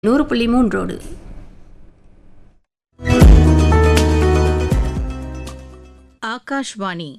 நூறு புள்ளி மூன்றோடு ஆகாஷ்வாணி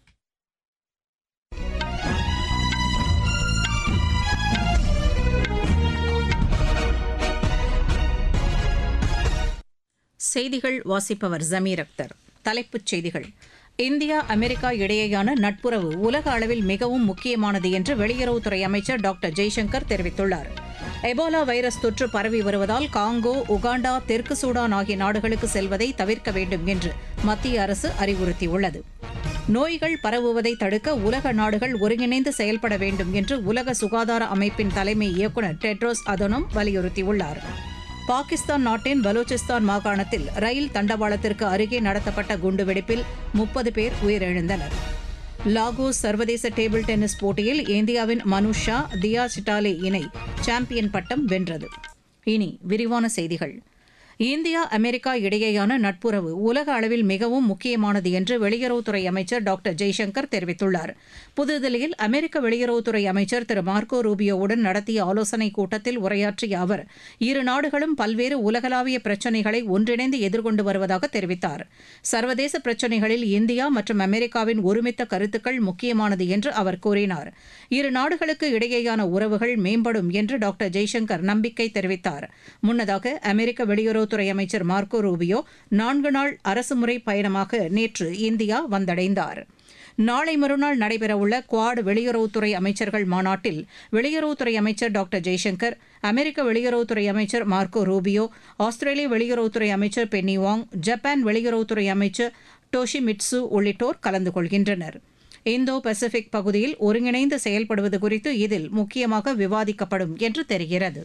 செய்திகள் வாசிப்பவர் ஜமீர் அக்தர் தலைப்புச் செய்திகள் இந்தியா அமெரிக்கா இடையேயான நட்புறவு உலக அளவில் மிகவும் முக்கியமானது என்று வெளியுறவுத்துறை அமைச்சர் டாக்டர் ஜெய்சங்கர் தெரிவித்துள்ளார் எபோலா வைரஸ் தொற்று பரவி வருவதால் காங்கோ உகாண்டா தெற்கு சூடான் ஆகிய நாடுகளுக்கு செல்வதை தவிர்க்க வேண்டும் என்று மத்திய அரசு அறிவுறுத்தியுள்ளது நோய்கள் பரவுவதை தடுக்க உலக நாடுகள் ஒருங்கிணைந்து செயல்பட வேண்டும் என்று உலக சுகாதார அமைப்பின் தலைமை இயக்குநர் டெட்ரோஸ் அதனோம் வலியுறுத்தியுள்ளார் பாகிஸ்தான் நாட்டின் பலூச்சிஸ்தான் மாகாணத்தில் ரயில் தண்டவாளத்திற்கு அருகே நடத்தப்பட்ட குண்டுவெடிப்பில் முப்பது பேர் உயிரிழந்தனர் லாகோஸ் சர்வதேச டேபிள் டென்னிஸ் போட்டியில் இந்தியாவின் மனுஷா தியா சிட்டாலே இணை சாம்பியன் பட்டம் வென்றது இனி விரிவான செய்திகள் இந்தியா அமெரிக்கா இடையேயான நட்புறவு உலக அளவில் மிகவும் முக்கியமானது என்று வெளியுறவுத்துறை அமைச்சர் டாக்டர் ஜெய்சங்கர் தெரிவித்துள்ளார் புதுதில்லியில் அமெரிக்க வெளியுறவுத்துறை அமைச்சர் திரு மார்க்கோ ரூபியோவுடன் நடத்திய ஆலோசனைக் கூட்டத்தில் உரையாற்றிய அவர் இரு நாடுகளும் பல்வேறு உலகளாவிய பிரச்சினைகளை ஒன்றிணைந்து எதிர்கொண்டு வருவதாக தெரிவித்தார் சர்வதேச பிரச்சினைகளில் இந்தியா மற்றும் அமெரிக்காவின் ஒருமித்த கருத்துக்கள் முக்கியமானது என்று அவர் கூறினார் இரு நாடுகளுக்கு இடையேயான உறவுகள் மேம்படும் என்று டாக்டர் ஜெய்சங்கர் நம்பிக்கை தெரிவித்தார் முன்னதாக அமெரிக்க வெளியுறவு வெளியுறவுத்துறை அமைச்சர் மார்க்கோ ரூபியோ நான்கு நாள் அரசுமுறை பயணமாக நேற்று இந்தியா வந்தடைந்தார் நாளை மறுநாள் நடைபெறவுள்ள குவாட் வெளியுறவுத்துறை அமைச்சர்கள் மாநாட்டில் வெளியுறவுத்துறை அமைச்சர் டாக்டர் ஜெய்சங்கர் அமெரிக்க வெளியுறவுத்துறை அமைச்சர் மார்க்கோ ரூபியோ ஆஸ்திரேலிய வெளியுறவுத்துறை அமைச்சர் பென்னி வாங் ஜப்பான் வெளியுறவுத்துறை அமைச்சர் டோஷி மிட்சு உள்ளிட்டோர் கலந்து கொள்கின்றனர் இந்தோ பசிபிக் பகுதியில் ஒருங்கிணைந்து செயல்படுவது குறித்து இதில் முக்கியமாக விவாதிக்கப்படும் என்று தெரிகிறது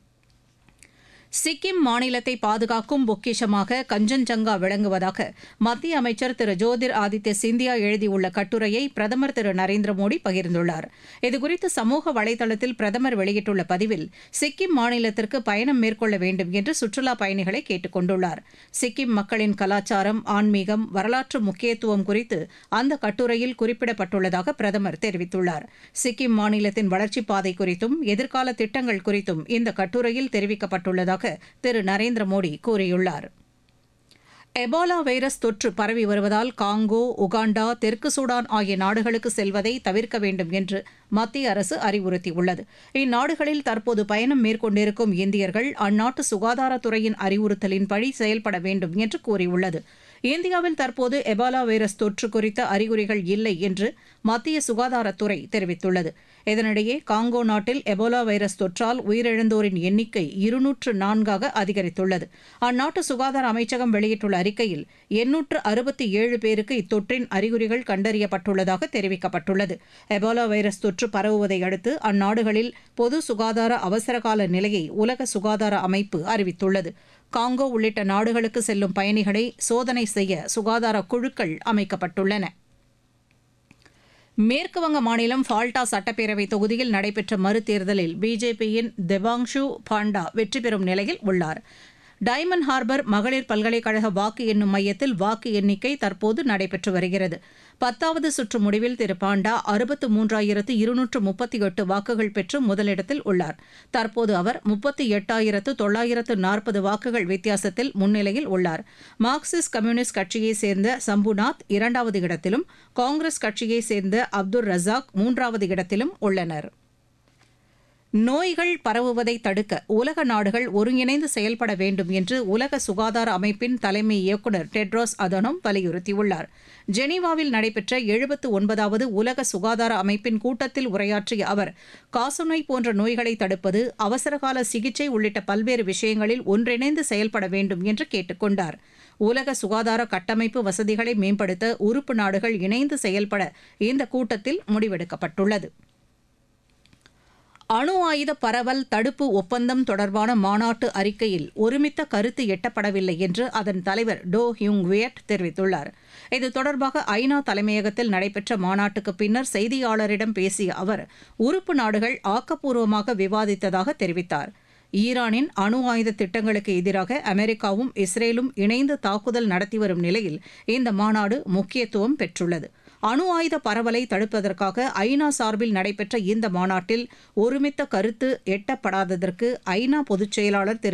சிக்கிம் மாநிலத்தை பாதுகாக்கும் பொக்கிஷமாக கஞ்சன்ஜங்கா விளங்குவதாக மத்திய அமைச்சர் திரு ஜோதிர் ஆதித்ய சிந்தியா எழுதியுள்ள கட்டுரையை பிரதமர் திரு நரேந்திர மோடி பகிர்ந்துள்ளார் இதுகுறித்து சமூக வலைதளத்தில் பிரதமர் வெளியிட்டுள்ள பதிவில் சிக்கிம் மாநிலத்திற்கு பயணம் மேற்கொள்ள வேண்டும் என்று சுற்றுலா பயணிகளை கேட்டுக் கொண்டுள்ளார் சிக்கிம் மக்களின் கலாச்சாரம் ஆன்மீகம் வரலாற்று முக்கியத்துவம் குறித்து அந்த கட்டுரையில் குறிப்பிடப்பட்டுள்ளதாக பிரதமர் தெரிவித்துள்ளார் சிக்கிம் மாநிலத்தின் வளர்ச்சிப் பாதை குறித்தும் எதிர்கால திட்டங்கள் குறித்தும் இந்த கட்டுரையில் தெரிவிக்கப்பட்டுள்ளதாக திரு நரேந்திர மோடி கூறியுள்ளார் எபோலா வைரஸ் தொற்று பரவி வருவதால் காங்கோ உகாண்டா தெற்கு சூடான் ஆகிய நாடுகளுக்கு செல்வதை தவிர்க்க வேண்டும் என்று மத்திய அரசு அறிவுறுத்தியுள்ளது இந்நாடுகளில் தற்போது பயணம் மேற்கொண்டிருக்கும் இந்தியர்கள் அந்நாட்டு சுகாதாரத்துறையின் அறிவுறுத்தலின்படி செயல்பட வேண்டும் என்று கூறியுள்ளது இந்தியாவில் தற்போது எபாலா வைரஸ் தொற்று குறித்த அறிகுறிகள் இல்லை என்று மத்திய சுகாதாரத்துறை தெரிவித்துள்ளது இதனிடையே காங்கோ நாட்டில் எபோலா வைரஸ் தொற்றால் உயிரிழந்தோரின் எண்ணிக்கை இருநூற்று நான்காக அதிகரித்துள்ளது அந்நாட்டு சுகாதார அமைச்சகம் வெளியிட்டுள்ள அறிக்கையில் எண்ணூற்று அறுபத்தி ஏழு பேருக்கு இத்தொற்றின் அறிகுறிகள் கண்டறியப்பட்டுள்ளதாக தெரிவிக்கப்பட்டுள்ளது எபோலா வைரஸ் தொற்று பரவுவதை அடுத்து அந்நாடுகளில் பொது சுகாதார அவசரகால நிலையை உலக சுகாதார அமைப்பு அறிவித்துள்ளது காங்கோ உள்ளிட்ட நாடுகளுக்கு செல்லும் பயணிகளை சோதனை செய்ய சுகாதார குழுக்கள் அமைக்கப்பட்டுள்ளன மேற்குவங்க மாநிலம் ஃபால்டா சட்டப்பேரவை தொகுதியில் நடைபெற்ற மறுதேர்தலில் பிஜேபியின் தெபாங்ஷு பாண்டா வெற்றி பெறும் நிலையில் உள்ளார் டைமண்ட் ஹார்பர் மகளிர் பல்கலைக்கழக வாக்கு எண்ணும் மையத்தில் வாக்கு எண்ணிக்கை தற்போது நடைபெற்று வருகிறது பத்தாவது சுற்று முடிவில் திரு பாண்டா அறுபத்து மூன்றாயிரத்து இருநூற்று முப்பத்தி எட்டு வாக்குகள் பெற்று முதலிடத்தில் உள்ளார் தற்போது அவர் முப்பத்தி எட்டாயிரத்து தொள்ளாயிரத்து நாற்பது வாக்குகள் வித்தியாசத்தில் முன்னிலையில் உள்ளார் மார்க்சிஸ்ட் கம்யூனிஸ்ட் கட்சியைச் சேர்ந்த சம்புநாத் இரண்டாவது இடத்திலும் காங்கிரஸ் கட்சியைச் சேர்ந்த அப்துல் ரசாக் மூன்றாவது இடத்திலும் உள்ளனர் நோய்கள் பரவுவதை தடுக்க உலக நாடுகள் ஒருங்கிணைந்து செயல்பட வேண்டும் என்று உலக சுகாதார அமைப்பின் தலைமை இயக்குநர் டெட்ரோஸ் அதனோம் வலியுறுத்தியுள்ளார் ஜெனீவாவில் நடைபெற்ற எழுபத்து ஒன்பதாவது உலக சுகாதார அமைப்பின் கூட்டத்தில் உரையாற்றிய அவர் காசநோய் போன்ற நோய்களை தடுப்பது அவசரகால சிகிச்சை உள்ளிட்ட பல்வேறு விஷயங்களில் ஒன்றிணைந்து செயல்பட வேண்டும் என்று கேட்டுக்கொண்டார் உலக சுகாதார கட்டமைப்பு வசதிகளை மேம்படுத்த உறுப்பு நாடுகள் இணைந்து செயல்பட இந்த கூட்டத்தில் முடிவெடுக்கப்பட்டுள்ளது அணு ஆயுத பரவல் தடுப்பு ஒப்பந்தம் தொடர்பான மாநாட்டு அறிக்கையில் ஒருமித்த கருத்து எட்டப்படவில்லை என்று அதன் தலைவர் டோ ஹியூங் வியட் தெரிவித்துள்ளார் இது தொடர்பாக ஐநா தலைமையகத்தில் நடைபெற்ற மாநாட்டுக்கு பின்னர் செய்தியாளரிடம் பேசிய அவர் உறுப்பு நாடுகள் ஆக்கப்பூர்வமாக விவாதித்ததாக தெரிவித்தார் ஈரானின் அணு ஆயுத திட்டங்களுக்கு எதிராக அமெரிக்காவும் இஸ்ரேலும் இணைந்து தாக்குதல் நடத்தி வரும் நிலையில் இந்த மாநாடு முக்கியத்துவம் பெற்றுள்ளது அணு ஆயுத பரவலை தடுப்பதற்காக ஐநா சார்பில் நடைபெற்ற இந்த மாநாட்டில் ஒருமித்த கருத்து எட்டப்படாததற்கு ஐநா பொதுச் செயலாளர் திரு